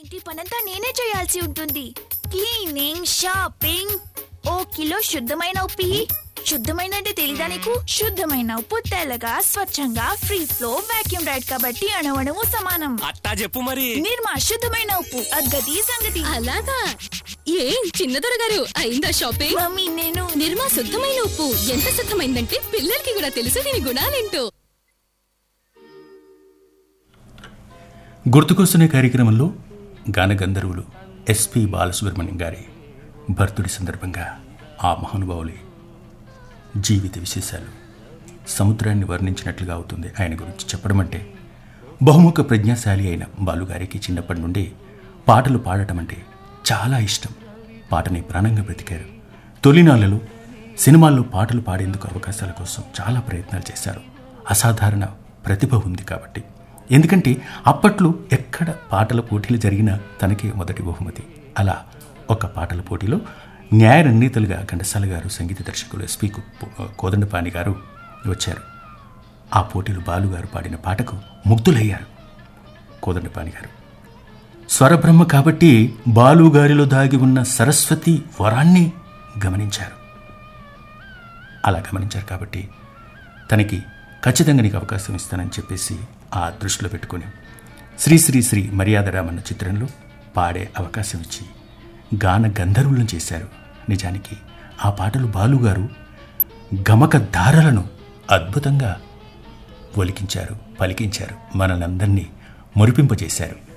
ఇంటి పనంతా నేనే చేయాల్సి ఉంటుంది క్లీనింగ్ షాపింగ్ ఓ కిలో శుద్ధమైన ఉప్పు ఇయ్యి. శుద్ధమైన అంటే తెలీదా నీకు శుద్ధమైన ఉప్పు తెల్లగా స్వచ్ఛంగా ఫ్రీ ఫ్లో వాక్యూమ్ రైడ్ కాబట్టి అణువణువు సమానం అట్టా చెప్పు మరి నిర్మా శుద్ధమైన ఉప్పు అగ్గది సంగతి అలాగా ఏం చిన్నదొర గారు అయిందా షాపింగ్ మమ్మీ నేను నిర్మా శుద్ధమైన ఉప్పు ఎంత శుద్ధమైందంటే పిల్లలకి కూడా తెలుసు దీని గుణాలేంటో గుర్తుకొస్తున్న కార్యక్రమంలో గానగంధర్వులు ఎస్పి బాలసుబ్రహ్మణ్యం గారి భర్తుడి సందర్భంగా ఆ మహానుభావులి జీవిత విశేషాలు సముద్రాన్ని వర్ణించినట్లుగా అవుతుంది ఆయన గురించి చెప్పడం అంటే బహుముఖ ప్రజ్ఞాశాలి అయిన బాలుగారికి చిన్నప్పటి నుండి పాటలు పాడటం అంటే చాలా ఇష్టం పాటని ప్రాణంగా బ్రతికారు తొలినాళ్లలో సినిమాల్లో పాటలు పాడేందుకు అవకాశాల కోసం చాలా ప్రయత్నాలు చేశారు అసాధారణ ప్రతిభ ఉంది కాబట్టి ఎందుకంటే అప్పట్లో ఎక్కడ పాటల పోటీలు జరిగినా తనకే మొదటి బహుమతి అలా ఒక పాటల పోటీలో న్యాయ నిర్ణీతలుగా ఘంటసాల గారు సంగీత దర్శకులు ఎస్పి కోదండపాణి గారు వచ్చారు ఆ పోటీలు బాలుగారు పాడిన పాటకు ముగ్ధులయ్యారు కోదండపాణి గారు స్వరబ్రహ్మ కాబట్టి బాలుగారిలో దాగి ఉన్న సరస్వతి వరాన్ని గమనించారు అలా గమనించారు కాబట్టి తనకి ఖచ్చితంగా నీకు అవకాశం ఇస్తానని చెప్పేసి ఆ దృష్టిలో పెట్టుకొని శ్రీ శ్రీ శ్రీ మర్యాదరామన్న చిత్రంలో పాడే అవకాశం ఇచ్చి గాన గంధర్వులను చేశారు నిజానికి ఆ పాటలు బాలుగారు గమక ధారలను అద్భుతంగా ఒలికించారు పలికించారు మనలందరినీ మురిపింపజేశారు